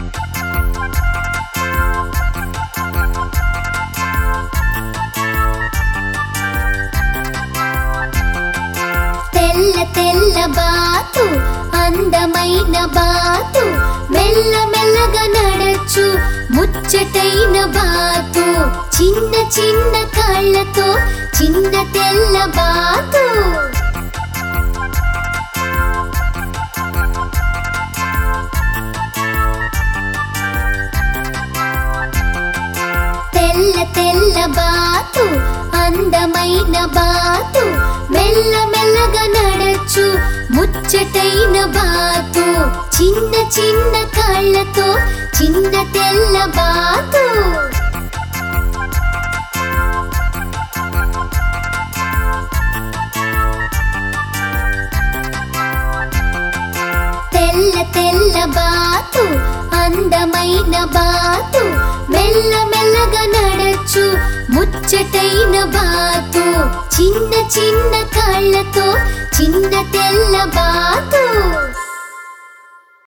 తెల్ల తెల్ల బాతు అందమైన బాతు మెల్ల మెల్లగా నడచు ముచ్చటైన బాతు చిన్న చిన్న కాళ్ళతో చిన్న తెల్ల బాతు తెల్ల తెల్ల బాతు అందమైన బాతు మెల్ల మెల్లగా నడచు ముచ్చటైన బాతు చిన్న చిన్న కాళ్ళతో చిన్న తెల్ల బాతు తెల్ల తెల్ల బాతు అందమైన బాతు మెల్ల మెల్లగా నడచు ముచ్చటైన బాతు చిన్న చిన్న కాళ్ళతో చిన్న తెల్ల బాతు